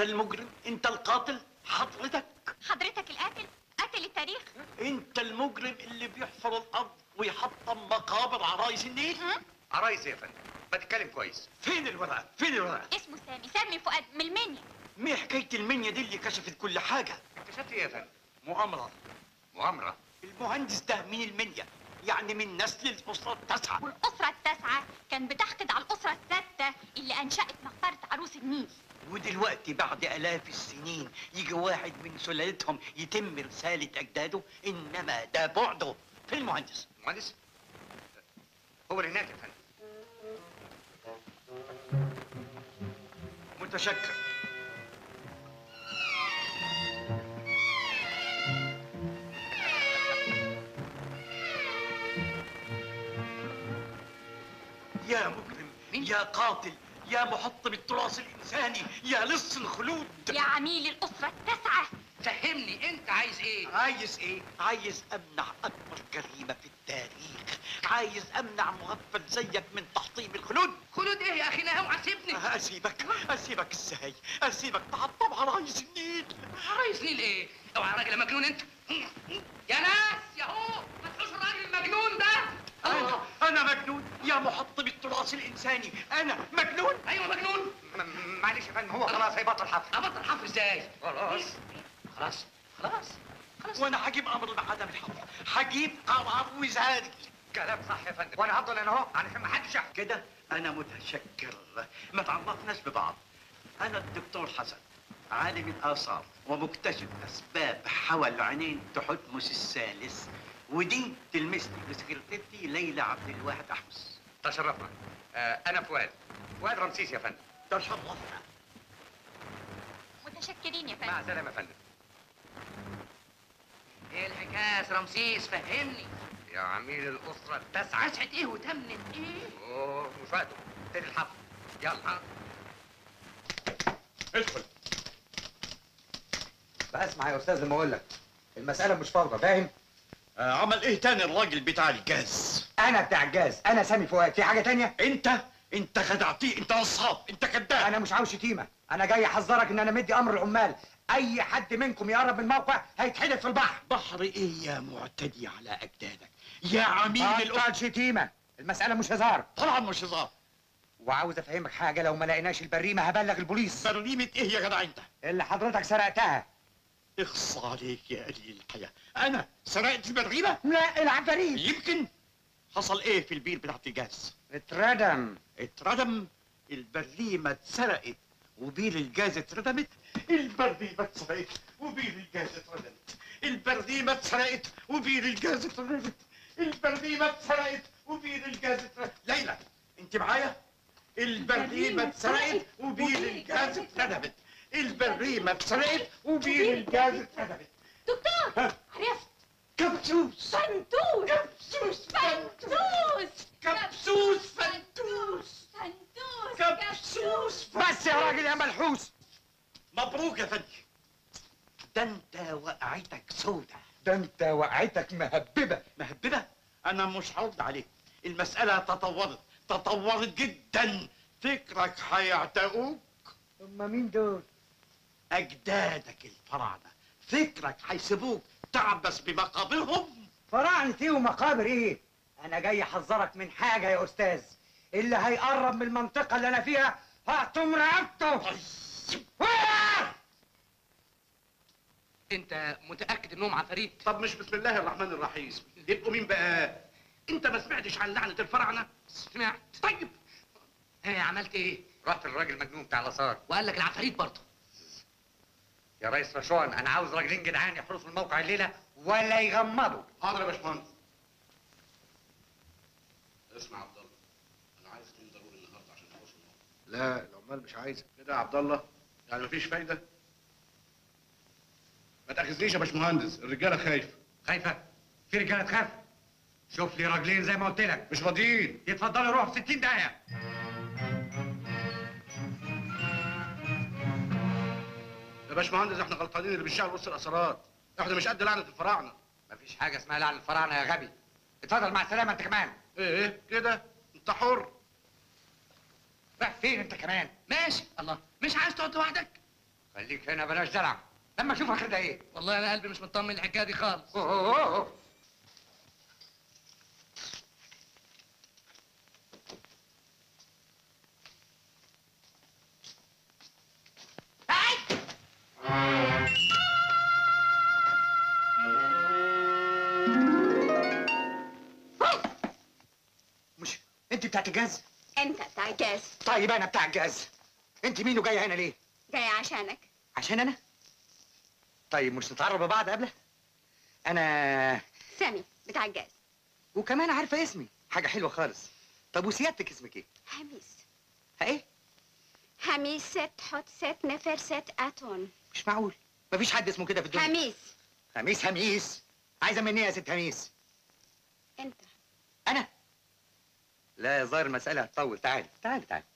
المجرم انت القاتل حضرتك حضرتك القاتل قاتل التاريخ انت المجرم اللي بيحفر الارض ويحطم مقابر عرايس النيل ها؟ عرايس يا فندم بتتكلم كويس فين الورقه فين الورقه اسمه سامي سامي فؤاد من المنيا مين حكايه المنيا دي اللي كشفت كل حاجه اكتشفت ايه يا فندم مؤامره مؤامره المهندس ده من المنيا يعني من نسل الاسره التاسعه والأسرة التاسعة كان بتحقد على الأسرة الستة اللي أنشأت مقبرة عروس النيل ودلوقتي بعد آلاف السنين يجي واحد من سلالتهم يتم رسالة أجداده إنما ده بعده في المهندس المهندس هو اللي هناك يا فندم متشكر يا مجرم يا قاتل يا محطم التراث الإنساني يا لص الخلود يا عميل الأسرة التاسعة فهمني انت عايز ايه عايز ايه؟ عايز امنع اكبر جريمة في التاريخ عايز امنع مغفل زيك من تحطيم الخلود خلود ايه يا اخي اوعى تسيبني اسيبك اسيبك ازاي اسيبك تحطم على رئيس النيل رئيس نيل ايه اوعى يا راجل مجنون انت يا ناس يا هو ما تحوش الراجل المجنون ده انا انا مجنون يا محطم التراث الانساني انا مجنون ايوه مجنون م- معلش يا فندم هو خلاص هيبطل حفر ابطل حفر ازاي خلاص خلاص خلاص خلاص وانا هجيب امر بعدم الحفر هجيب قرار وزاري كلام صح يا فندم وانا هفضل انا اهو علشان ما حدش يحكي كده انا متشكر ما تعرفناش ببعض انا الدكتور حسن عالم الاثار ومكتشف اسباب حول عينين تحتمس الثالث ودي تلمسني بسكرتيرتي ليلى عبد الواحد احمس تشرفنا آه انا فؤاد فؤاد رمسيس يا فندم تشرفنا متشكرين يا مع فندم السلامه يا فندم ايه الحكايه يا رمسيس فهمني يا عميل الاسره التاسعه تسعة ايه وتمنت ايه اوه مش وقته ابتدي الحفر يلا ادخل اسمع يا استاذ لما اقول لك المساله مش فوضى فاهم آه عمل ايه تاني الراجل بتاع الجاز انا بتاع الجاز انا سامي فؤاد في حاجه تانية انت انت خدعتيه انت نصاب انت كذاب انا مش عاوز شتيمه انا جاي احذرك ان انا مدي امر العمال اي حد منكم يقرب من الموقع هيتحدف في البحر بحر ايه يا معتدي على اجدادك يا عميل الأسرة بطل شتيمه المساله مش هزار طبعا مش هزار وعاوز افهمك حاجه لو ما لقيناش البريمه هبلغ البوليس بريمة ايه يا جدع انت اللي حضرتك سرقتها اخص عليك يا قليل الحياة انا سرقت البريمة لا العفاريت يمكن حصل ايه في البير بتاعت الجاز اتردم اتردم البريمة اتسرقت وبير الجاز اتردمت البريمة اتسرقت وبير الجاز اتردمت البريمة اتسرقت وبير الجاز اتردمت البريمة اتسرقت وبير الجاز اتردمت ليلى انت معايا البريمة اتسرقت وبير الجاز اتردمت البريمة اتسرقت وبير الجاز اتردمت دكتور عرفت كبسوس فنتوس كبسوس فنتوس كبسوس فنتوس فنتوس كبسوس بس يا راجل يا ملحوس مبروك يا فندي ده انت وقعتك سودة ده انت وقعتك مهببه مهببة انا مش هرد عليك المسألة تطورت تطورت جدا فكرك هيعتقوك هما مين دول اجدادك الفراعنة فكرك هيسيبوك تعبس بمقابرهم فراعنة ايه ومقابر ايه؟ أنا جاي أحذرك من حاجة يا أستاذ، اللي هيقرب من المنطقة اللي أنا فيها هقطم رقبته. انت متاكد انهم عفاريت طب مش بسم الله الرحمن الرحيم يبقوا مين بقى انت ما سمعتش عن لعنه الفراعنه سمعت طيب ايه عملت ايه رحت للراجل المجنون بتاع الاثار وقال لك العفاريت برضه يا ريس رشوان انا عاوز راجلين جدعان يحرسوا الموقع الليله ولا يغمضوا حاضر يا باشمهندس اسمع يا عبد الله انا عايز اتنين ضروري النهارده عشان نخش الموقع لا العمال مش عايزه كده يا عبد الله يعني مفيش فايده ما تاخذنيش يا باشمهندس الرجاله خايفه خايفه في رجاله تخاف شوف لي راجلين زي ما قلت لك مش راضيين يتفضلوا يروحوا في 60 داهيه يا باشمهندس احنا غلطانين اللي بنشتغل وسط الاثارات احنا مش قد لعنه الفراعنه مفيش حاجه اسمها لعن الفراعنه يا غبي اتفضل مع السلامه انت كمان ايه ايه كده انت حر رايح فين انت كمان ماشي الله مش عايز تقعد لوحدك خليك هنا بلاش دلع لما اشوف اخرها ايه والله انا قلبي مش مطمن الحكايه دي خالص أوه، أوه، أوه. مش انت بتاعت الجاز انت بتاع الجاز طيب انا بتاع الجاز انت مين وجايه هنا ليه جاي عشانك عشان انا طيب مش نتعرف ببعض قبله انا سامي بتاع الجاز وكمان عارفه اسمي حاجه حلوه خالص طب وسيادتك اسمك ايه حميس ها ايه حميس ست حط ست نفر ست اتون مش معقول مفيش حد اسمه كده في الدنيا حميس هميس هميس عايزه مني إيه يا ست هميس انت انا لا يا ظاهر المساله هتطول تعالي تعالي تعالي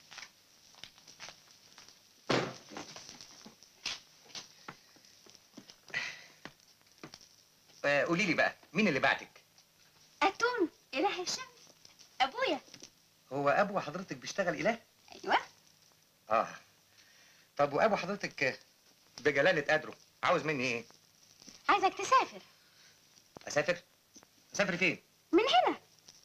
آه، قولي لي بقى مين اللي بعتك اتون اله الشمس ابويا هو ابو حضرتك بيشتغل اله ايوه اه طب وابو حضرتك آه، بجلاله قدره عاوز مني ايه عايزك تسافر اسافر اسافر فين من هنا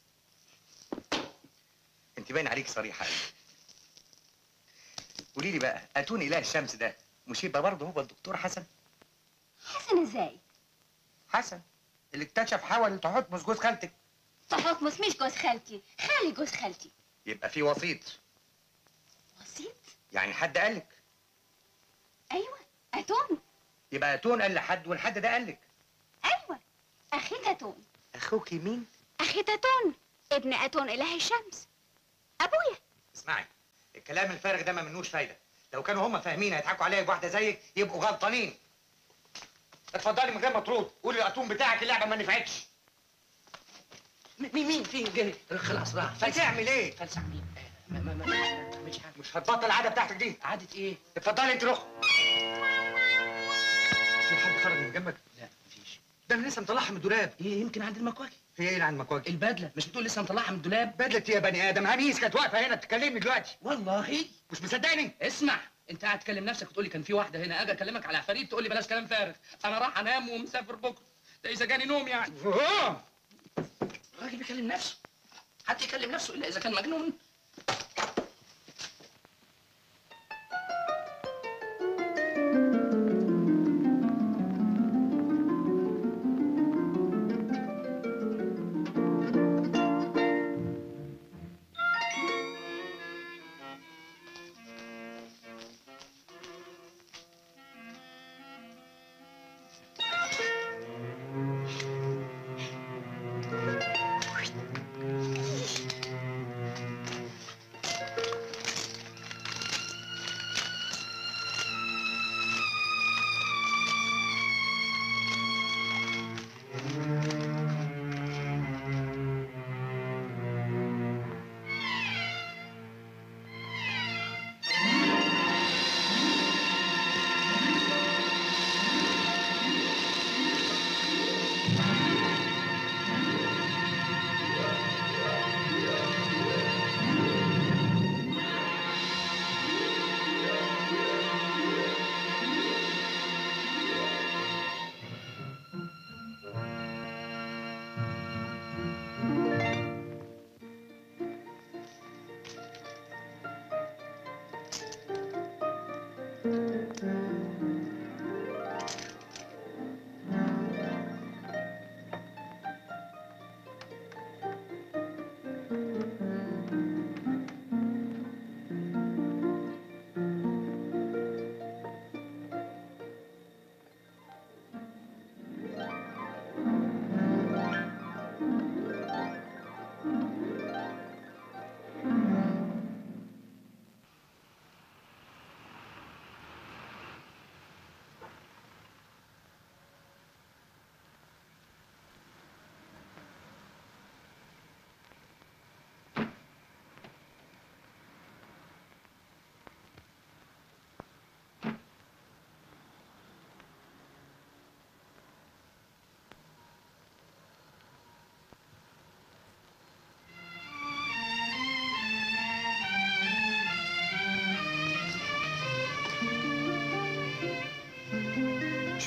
انت باين عليك صريحه قوي قولي لي بقى اتون اله الشمس ده مش يبقى برضه هو الدكتور حسن حسن ازاي حسن اللي اكتشف حاول تحتمس جوز خالتك تحطمس مش جوز خالتي خالي جوز خالتي يبقى في وسيط وسيط يعني حد قالك ايوه اتون يبقى اتون قال لحد والحد ده قالك ايوه اخي تاتون اخوكي مين اخي تاتون ابن اتون اله الشمس ابويا اسمعي الكلام الفارغ ده ما منوش فايده لو كانوا هم فاهمين هيضحكوا عليا بواحده زيك يبقوا غلطانين اتفضلي من غير ما ترد قولي الاتون بتاعك اللعبه ما نفعتش مين مين فين جه خلاص راح بتعمل ايه فلسع مين آه، ما ما ما ما تعملش حاجه مش هتبطل العاده بتاعتك دي عادة ايه؟ اتفضلي انت رخ في حد خرج من جنبك لا مفيش ده انا لسه مطلعها من الدولاب ايه يمكن عند المكواكي هي ايه اللي عند مكواجي البدله مش بتقول لسه مطلعها من الدولاب بدلت يا بني ادم هميس كانت واقفه هنا بتكلمني دلوقتي والله مش مصدقني اسمع انت قاعد تكلم نفسك وتقول لي كان في واحده هنا اجي اكلمك على عفاريت تقول لي بلاش كلام فارغ انا راح انام ومسافر بكره ده اذا جاني نوم يعني أوه. الراجل بيكلم نفسه حتى يكلم نفسه الا اذا كان مجنون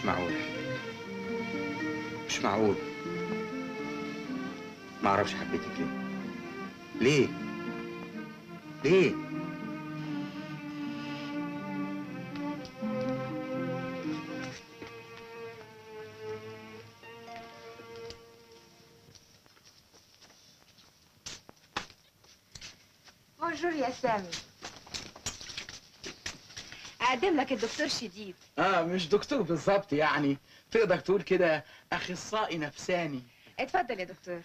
مش معقول مش معقول ما اعرفش حبيتك ليه ليه ليه بونجور يا سامي اقدم لك الدكتور شديد اه مش دكتور بالظبط يعني تقدر تقول كده اخصائي نفساني اتفضل يا دكتور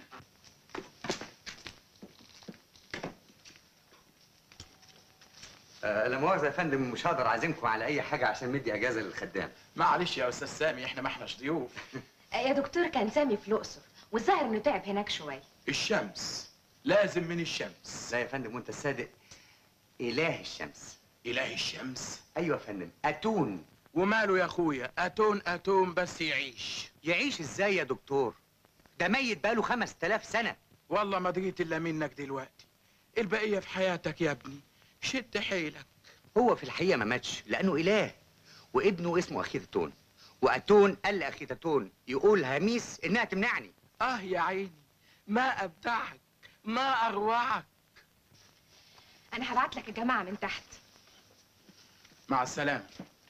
آه لا مؤاخذة يا فندم مش هقدر اعزمكم على اي حاجة عشان مدي اجازة للخدام معلش يا استاذ سامي احنا ما احناش ضيوف يا دكتور كان سامي في الاقصر والظاهر انه تعب هناك شويه الشمس لازم من الشمس لا يا فندم وانت الصادق اله الشمس اله الشمس ايوه يا فندم اتون وماله يا اخويا اتون اتون بس يعيش يعيش ازاي يا دكتور ده ميت بقاله خمس تلاف سنة والله ما دريت الا منك دلوقتي البقيه في حياتك يا ابني شد حيلك هو في الحقيقة ما ماتش لأنه إله وابنه اسمه أخيتون وأتون قال لأخيتون يقول هميس إنها تمنعني اه يا عيني ما ابدعك ما اروعك انا هبعت لك الجماعه من تحت مع السلامه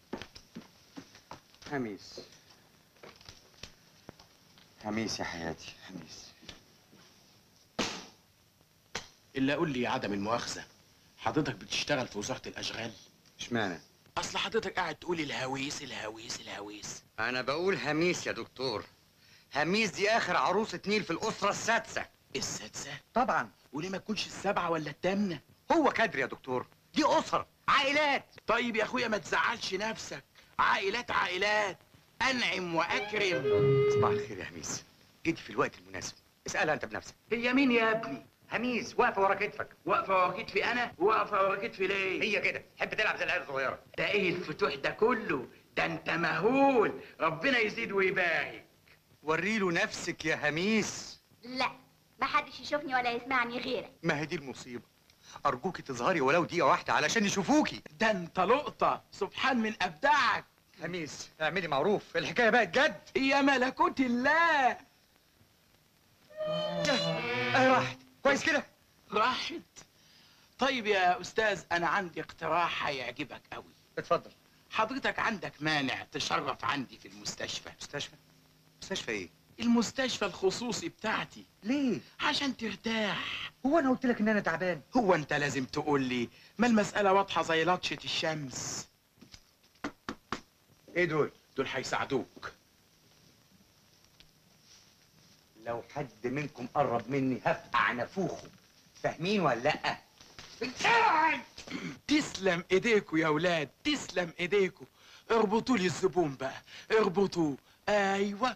هميس هميس يا حياتي هميس الا قول لي عدم المؤاخذه حضرتك بتشتغل في وزاره الاشغال اشمعنى اصل حضرتك قاعد تقول الهويس الهويس الهويس أنا بقول هميس يا دكتور هميس دي آخر عروسة نيل في الأسرة السادسة السادسه طبعا وليه ما تكونش السبعه ولا الثامنه هو كادر يا دكتور دي أسر عائلات طيب يا اخويا ما تزعلش نفسك عائلات عائلات انعم واكرم صباح الخير يا هميس جيتي في الوقت المناسب اسألها أنت بنفسك هي مين يا ابني هميس واقفة ورا كتفك واقفه ورا كتفي انا واقفه ورا كتفي ليه هي كده تحب تلعب زي العيال الصغيرة ده ايه الفتوح ده كله ده انت مهول ربنا يزيد ويبارك وريله نفسك يا هميس لا ما حدش يشوفني ولا يسمعني غيرك ما هي دي المصيبة أرجوكي تظهري ولو دقيقة واحدة علشان يشوفوكي ده انت لقطه سبحان من ابدعك هميس اعملي معروف الحكاية بقت جد يا ملكوت الله اهي راحت كويس كده راحت طيب يا استاذ انا عندي اقتراح هيعجبك قوي اتفضل حضرتك عندك مانع تشرف عندي في المستشفى مستشفى مستشفى ايه المستشفى الخصوصي بتاعتي ليه عشان ترتاح هو انا قلت لك ان انا تعبان هو انت لازم تقول لي ما المسألة واضحة زي لطشة الشمس ايه دول دول هيساعدوك لو حد منكم قرب مني هفقع نافوخه فاهمين ولا لا تسلم ايديكوا يا ولاد تسلم ايديكوا اربطوا لي الزبون بقى اربطوه ايوه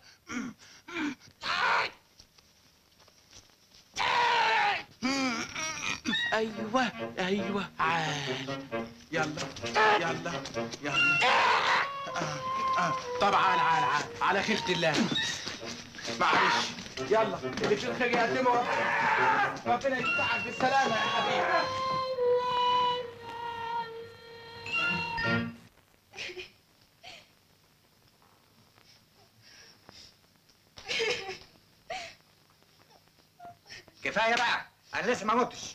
ايوه ايوه عال يلا يلا يلا آه آه طب عال عال عال على خيرة الله معلش يلا اللي في الخير يقدمه ربنا ربنا يفتحك بالسلامة يا حبيبي كفايه بقى انا لسه ما متش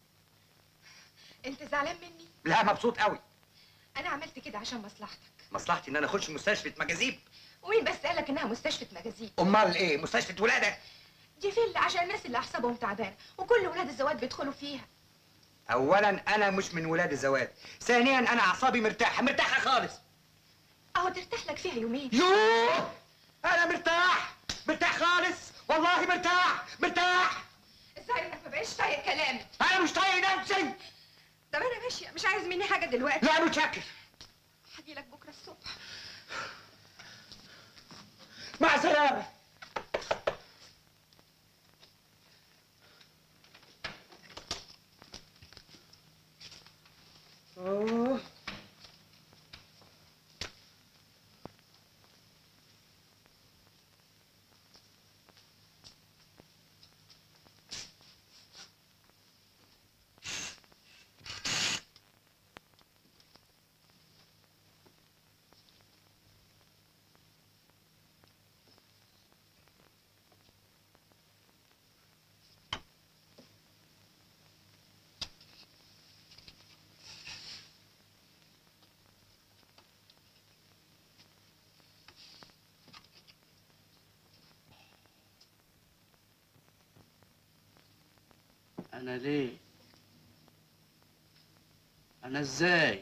انت زعلان مني لا مبسوط قوي انا عملت كده عشان مصلحتك مصلحتي ان انا اخش مستشفى مجاذيب ومين بس قالك انها مستشفى مجازين امال ايه مستشفى ولاده دي فيلا عشان الناس اللي اعصابهم تعبانه وكل ولاد الزواج بيدخلوا فيها اولا انا مش من ولاد الزواج ثانيا انا اعصابي مرتاحه مرتاحه خالص اهو ترتاح لك فيها يومين يوه انا مرتاح مرتاح خالص والله مرتاح مرتاح الظاهر انك ما بقتش طايق كلامي انا مش طايق نفسي طب انا ماشيه مش عايز مني حاجه دلوقتي لا متشكر هجي لك بكره الصبح مع السلامه أوه. انا ليه انا ازاي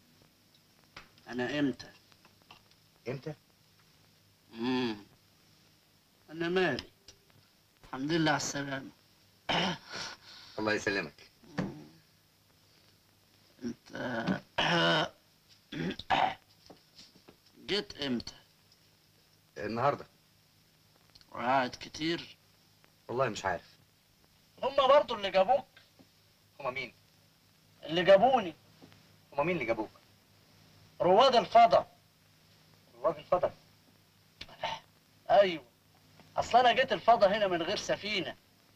انا امتى امتى؟ مم. انا مالي الحمد لله على السلامه الله يسلمك انت جيت امتى النهارده وقعد كتير والله مش عارف هما برضو اللي جابوك هما مين؟ اللي جابوني هما مين اللي جابوك؟ رواد الفضا رواد الفضل ايوه اصل انا جيت الفضا هنا من غير سفينه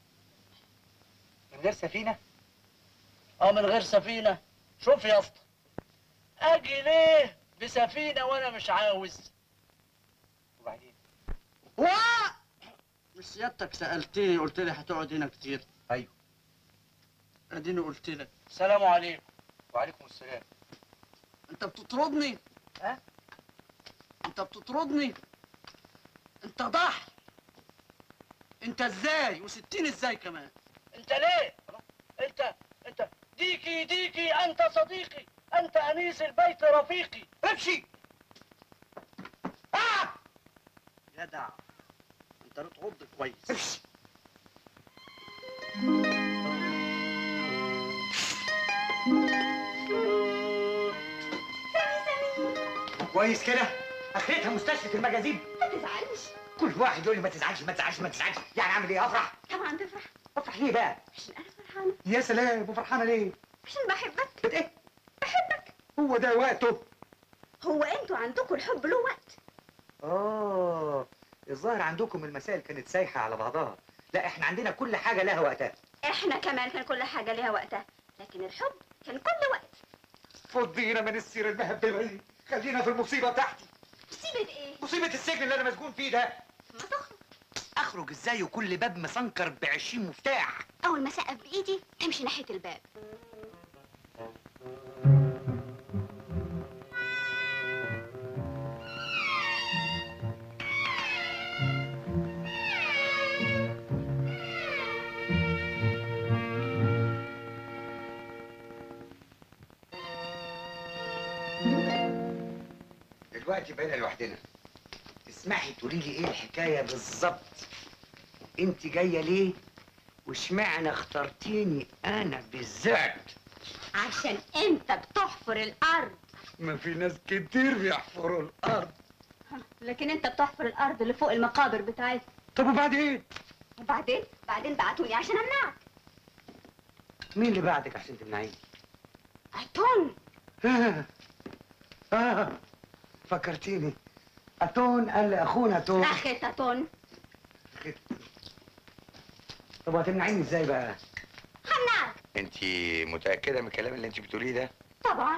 من غير سفينه؟ اه من غير سفينه شوف يا اسطى اجي ليه بسفينه وانا مش عاوز وبعدين وا مش سيادتك سالتني قلت لي هتقعد هنا كتير ايوه اديني قلت لك السلام عليكم وعليكم السلام انت بتطردني ها انت بتطردني انت ضح انت ازاي وستين ازاي كمان انت ليه انت انت ديكي ديكي انت صديقي انت انيس البيت رفيقي امشي جدع انت بتعض كويس امشي كويس كده اخرتها مستشفى المجاذيب ما تزعلش كل واحد يقول لي ما تزعلش ما تزعلش ما تزعلش يعني اعمل ايه افرح طبعا تفرح افرح ليه بقى عشان انا فرحانه يا سلام وفرحانه ليه عشان بحبك بت ايه بحبك هو ده وقته هو انتوا عندكم الحب له وقت اه الظاهر عندكم المسائل كانت سايحه على بعضها لا احنا عندنا كل حاجه لها وقتها احنا كمان كان كل حاجه ليها وقتها لكن الحب كان كل وقت فضينا من السيره المهببه دي خلينا في المصيبه بتاعتي مصيبه ايه مصيبه السجن اللي انا مسجون فيه ده ما تخرج اخرج ازاي وكل باب مسنكر ب 20 مفتاح اول ما سقف بايدي امشي ناحيه الباب دلوقتي بقينا لوحدنا تسمحي تقولي لي ايه الحكايه بالظبط انت جايه ليه واشمعنى اخترتيني انا بالذات عشان انت بتحفر الارض ما في ناس كتير بيحفروا الارض لكن انت بتحفر الارض اللي فوق المقابر بتاعتنا طب وبعدين وبعدين بعدين بعتوني عشان امنعك مين اللي بعدك عشان تمنعيني اتون آه. آه. فكرتيني اتون قال لاخونا اتون اخي اتون طب وهتمنعيني ازاي بقى همنعك انت متاكده من الكلام اللي انت بتقوليه ده طبعا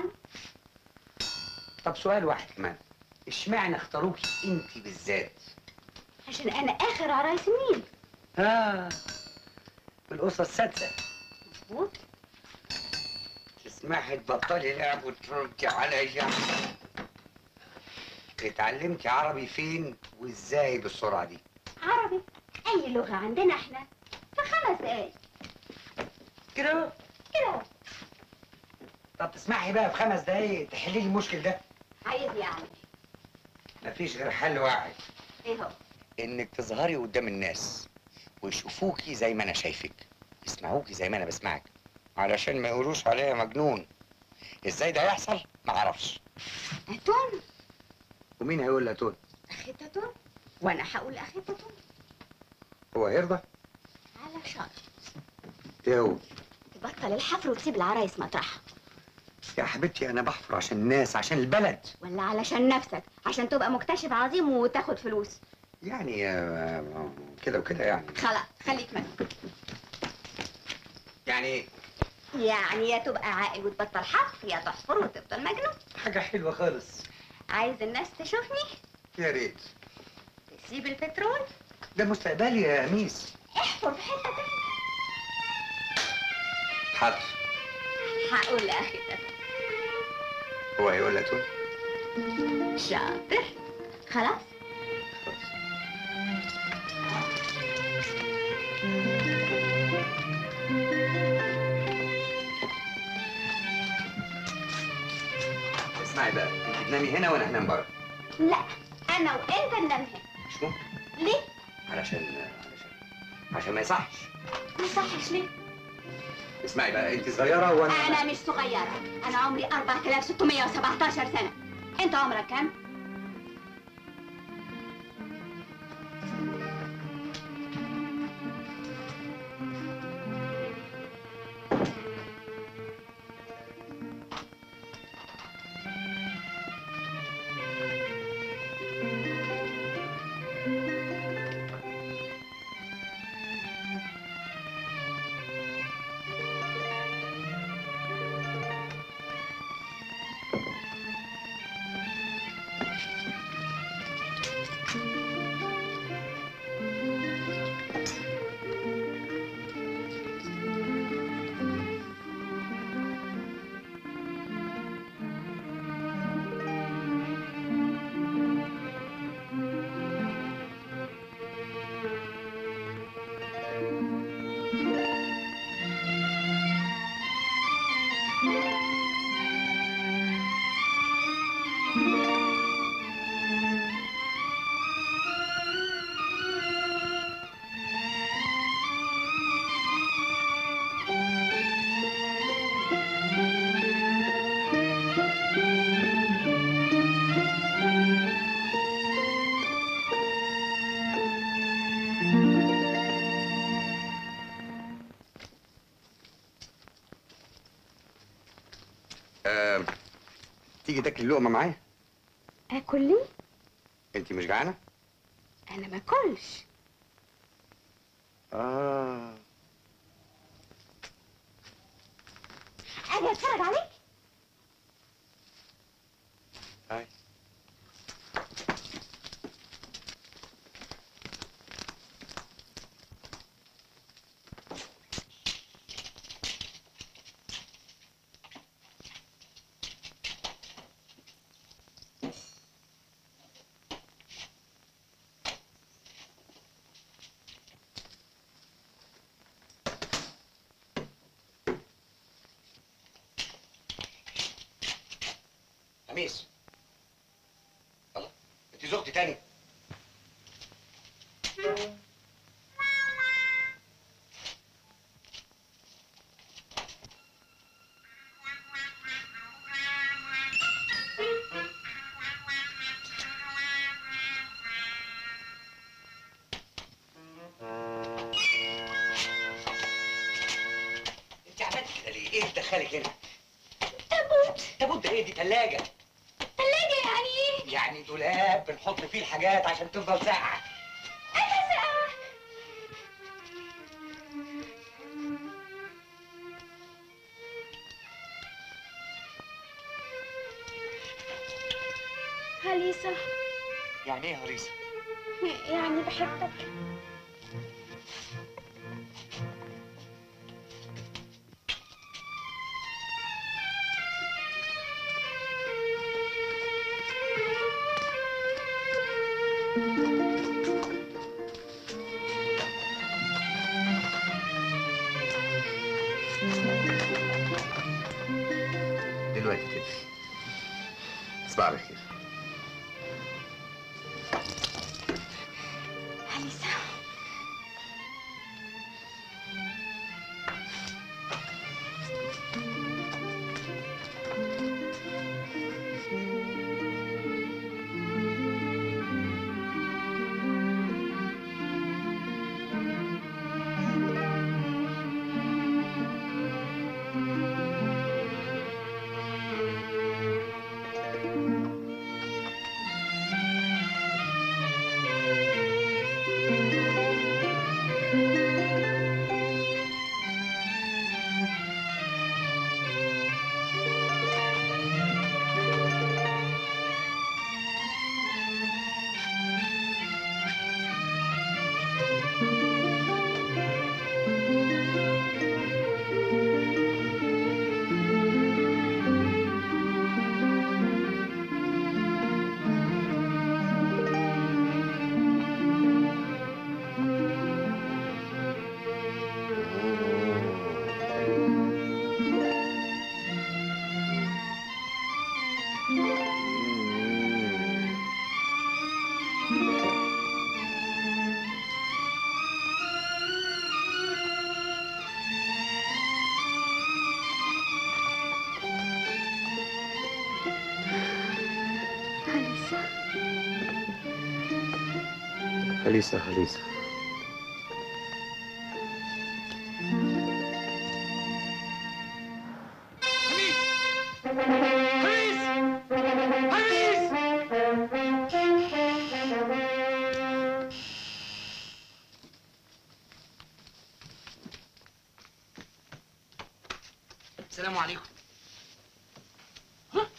طب سؤال واحد كمان اشمعنى اختاروكي انت بالذات عشان انا اخر عرايس النيل اه الاسره السادسه مظبوط تسمحي تبطلي لعب وتردي عليا اتعلمتي عربي فين وازاي بالسرعه دي عربي اي لغه عندنا احنا في خمس دقايق كده كده طب تسمحي بقى في خمس دقايق تحلي لي المشكل ده عايز يعني مفيش غير حل واحد ايه هو انك تظهري قدام الناس ويشوفوكي زي ما انا شايفك يسمعوكي زي ما انا بسمعك علشان ما يقولوش عليا مجنون ازاي ده يحصل ما اعرفش اتون ومين هيقول لاتون اخي اتون وانا هقول اخي اتون هو هيرضى على شرط ايه هو تبطل الحفر وتسيب العرايس مطرحها يا حبيبتي انا بحفر عشان الناس عشان البلد ولا علشان نفسك عشان تبقى مكتشف عظيم وتاخد فلوس يعني آه، كده وكده يعني خلاص خليك ماسك يعني ايه يعني يا تبقى عاقل وتبطل حفر يا تحفر وتفضل مجنون حاجه حلوه خالص عايز الناس تشوفني يا ريت تسيب البترول ده مستقبلي يا ميس احفر في حته تانية حاضر هقول لاخي اتون هو هيقول لاتون شاطر خلاص خلاص اسمعي بقى انت تنامي هنا وانا هنام بره لا انا وانت ننام هنا مش ممكن ليه علشان علشان عشان ما يصحش ما صحش ليه اسمعي بقى انت صغيره وانا انا مش صغيره انا عمري 4617 سنه انت عمرك كام آه... تيجي تاكلي لقمه معايا اكل ليه انت مش جعانه انا ما اكلش اه اجي اتفرج عليك هاي خميس الله انت زغتي تاني انت عملت كده ليه؟ ايه اللي دخلك هنا؟ تابوت تابوت ده ايه دي ثلاجه ثلاجه يعني ايه يعني دولاب بنحط فيه الحاجات عشان تفضل ساقعه انا ساقعه هليسة يعني ايه هريسه؟ يعني بحبك دلوقتي كده تصبح على خير هليسة هليسة هليسة السلام عليكم ها؟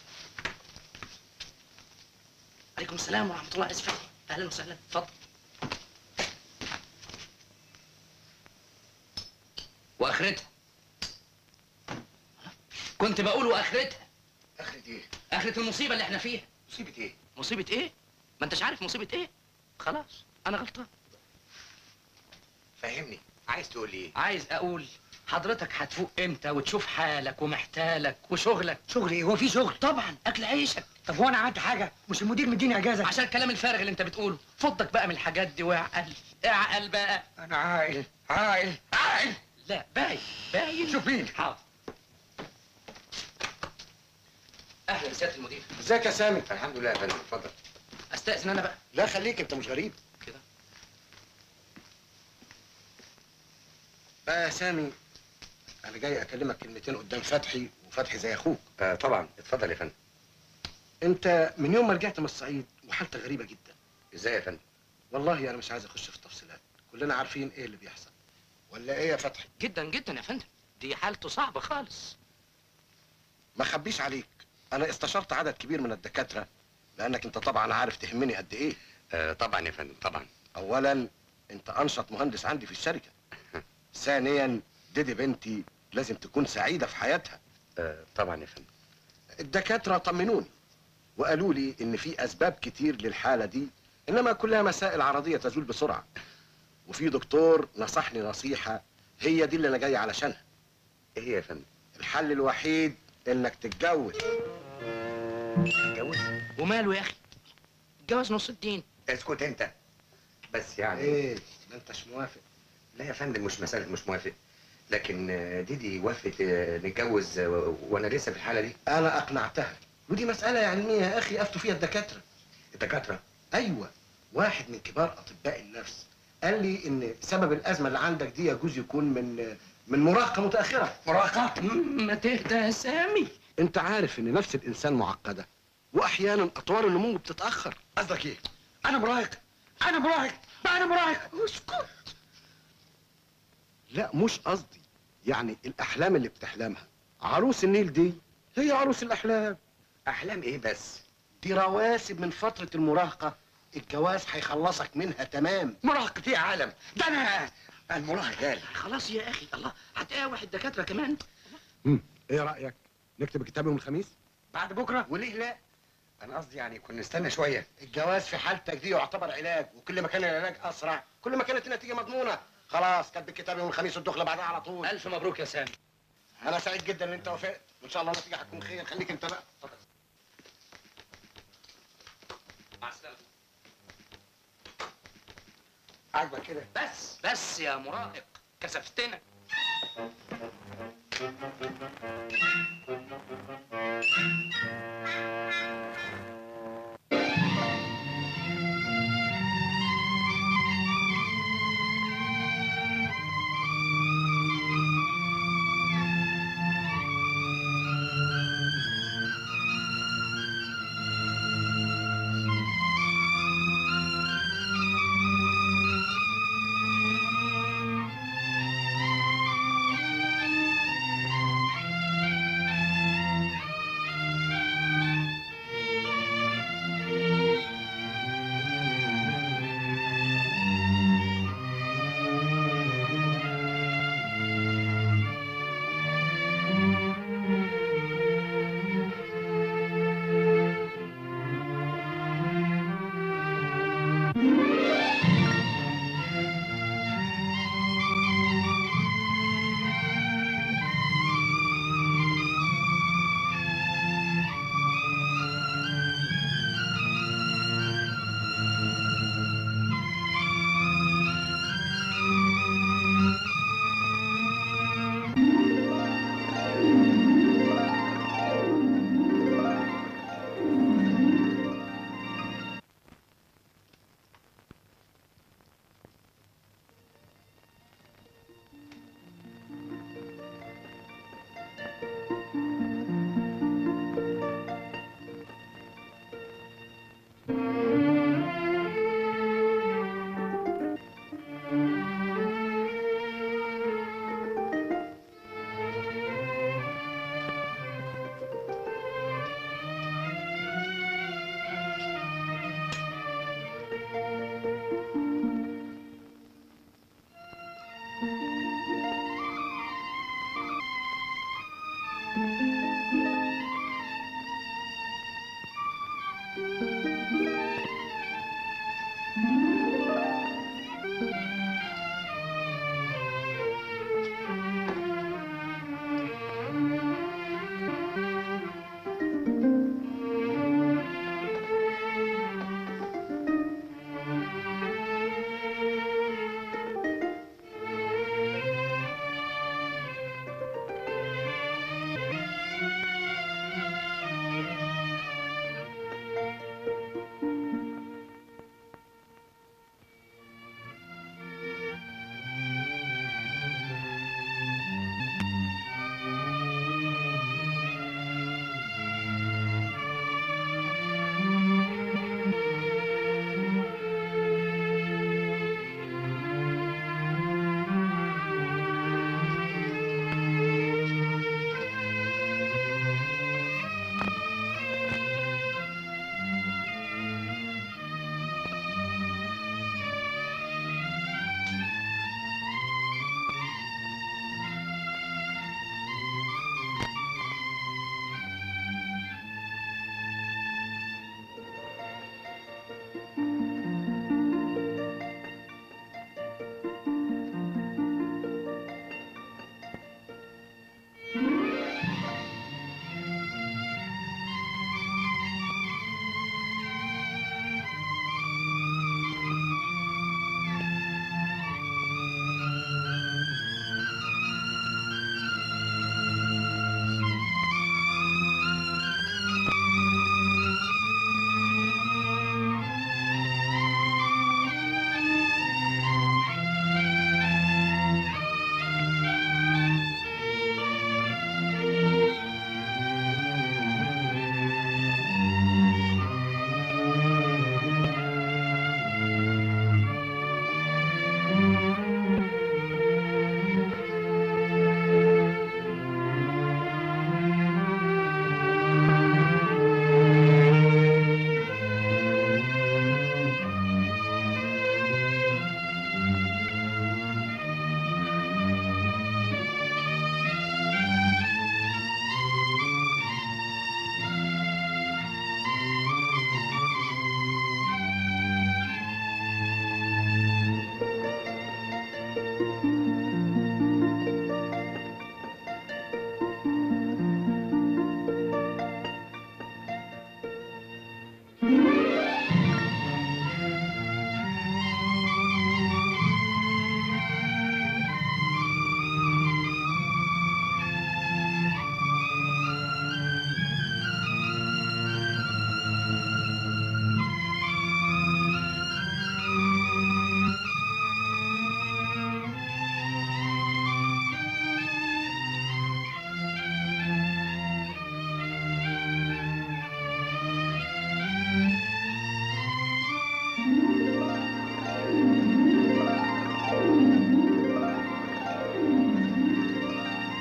عليكم السلام ورحمة الله أسف أهلا وسهلا اتفضل وآخرتها كنت بقول وآخرتها اخرة ايه؟ آخرة المصيبة اللي احنا فيها مصيبة ايه؟ مصيبة إيه؟ ما أنتش عارف مصيبة إيه؟ خلاص أنا غلطان فهمني عايز تقول لي ايه؟ عايز أقول حضرتك هتفوق امتى وتشوف حالك ومحتالك وشغلك شغل ايه هو في شغل طبعا اكل عيشك طب هو انا عملت حاجه مش المدير مديني اجازه عشان الكلام الفارغ اللي انت بتقوله فضك بقى من الحاجات دي واعقل اعقل بقى انا عاقل عاقل عاقل لا باين باين شوف مين حاضر اهلا سياده المدير ازيك يا سامي؟ الحمد لله يا فندم اتفضل استاذن انا بقى لا خليك انت مش غريب كده بقى يا سامي انا جاي اكلمك كلمتين قدام فتحي وفتحي زي اخوك آه طبعا اتفضل يا فندم انت من يوم ما رجعت من الصعيد وحالتك غريبه جدا ازاي يا فندم؟ والله انا مش عايز اخش في تفصيلات كلنا عارفين ايه اللي بيحصل ولا ايه يا فتحي جدا جدا يا فندم دي حالته صعبه خالص ما خبيش عليك انا استشرت عدد كبير من الدكاتره لانك انت طبعا عارف تهمني قد ايه آه طبعا يا فندم طبعا اولا انت انشط مهندس عندي في الشركه ثانيا ديدي بنتي لازم تكون سعيده في حياتها آه طبعا يا فندم الدكاتره طمنوني وقالوا لي ان في اسباب كتير للحاله دي انما كلها مسائل عرضيه تزول بسرعه وفي دكتور نصحني نصيحه هي دي اللي انا جاي علشانها ايه هي يا فندم؟ الحل الوحيد انك تتجوز اتجوز؟ وماله يا اخي الجواز نص الدين اسكت انت بس يعني ايه ما انتش موافق لا يا فندم مش مسألة مش موافق لكن آه، ديدي وافقت آه، نتجوز آه، وانا لسه في الحالة دي انا اقنعتها ودي مساله علميه يا اخي افتوا فيها الدكاتره الدكاترة ايوه واحد من كبار اطباء النفس قال لي ان سبب الازمه اللي عندك دي يجوز يكون من من مراهقه متاخره مراهقة ما تهدى يا سامي انت عارف ان نفس الانسان معقده واحيانا اطوار النمو بتتاخر قصدك ايه؟ انا مراهق انا مراهق بقى انا مراهق اسكت لا مش قصدي يعني الاحلام اللي بتحلمها عروس النيل دي هي عروس الاحلام احلام ايه بس؟ دي رواسب من فتره المراهقه الجواز هيخلصك منها تمام مراهقة ايه يا عالم؟ ده انا المراهق غالي خلاص يا اخي الله هتقاوح الدكاتره كمان ايه رايك نكتب الكتاب يوم الخميس بعد بكره وليه لا؟ انا قصدي يعني كنا نستنى شوية الجواز في حالتك دي يعتبر علاج وكل ما كان العلاج اسرع كل ما كانت النتيجه مضمونه خلاص كتب الكتاب يوم الخميس والدخله بعدها على طول الف مبروك يا سامي انا سعيد جدا ان انت وافقت وان شاء الله النتيجه هتكون خير خليك انت بقى مع السلامه عاجبك كده بس بس يا مراهق كسفتنا